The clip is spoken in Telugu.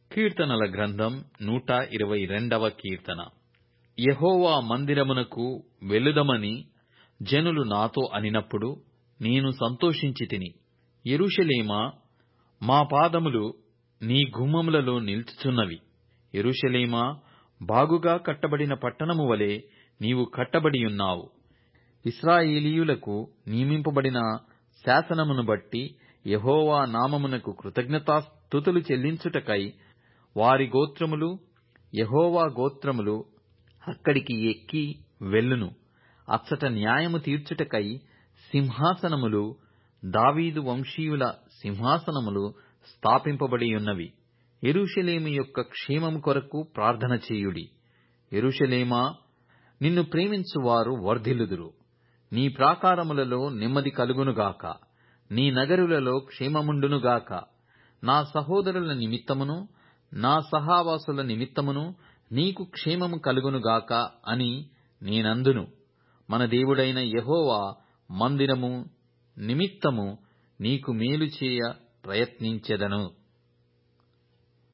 కీర్తనల గ్రంథం నూట ఇరవై రెండవ కీర్తన యెహోవా మందిరమునకు వెలుదమని జనులు నాతో అనినప్పుడు నేను సంతోషించి తిని యెరూషలేమా మా పాదములు నీ గుమ్మములలో నిలుచుచున్నవి యెరూషలేమా బాగుగా కట్టబడిన పట్టణము వలె నీవు కట్టబడియున్నావు ఇశ్రాయేలీయులకు నియమింపబడిన శాసనమును బట్టి యెహోవా నామమునకు కృతజ్ఞతాస్తుతులు చెల్లించుటకై వారి గోత్రములు యెహోవా గోత్రములు అక్కడికి ఎక్కి వెళ్ళును అచ్చట న్యాయము తీర్చుటకై సింహాసనములు దావీదు వంశీయుల సింహాసనములు స్థాపింపబడియున్నవి యెరూషలేము యొక్క క్షేమము కొరకు ప్రార్థన చేయుడి యెరూషలేమా నిన్ను ప్రేమించువారు వర్ధిల్లుదురు నీ ప్రాకారములలో నెమ్మది కలుగునుగాక నీ నగరులలో క్షేమముండునుగాక నా సహోదరుల నిమిత్తమును నా సహావాసుల నిమిత్తమును నీకు క్షేమము కలుగునుగాక అని నేనందును మన దేవుడైన యెహోవా మందిరము నిమిత్తము నీకు మేలు చేయ ప్రయత్నించెదను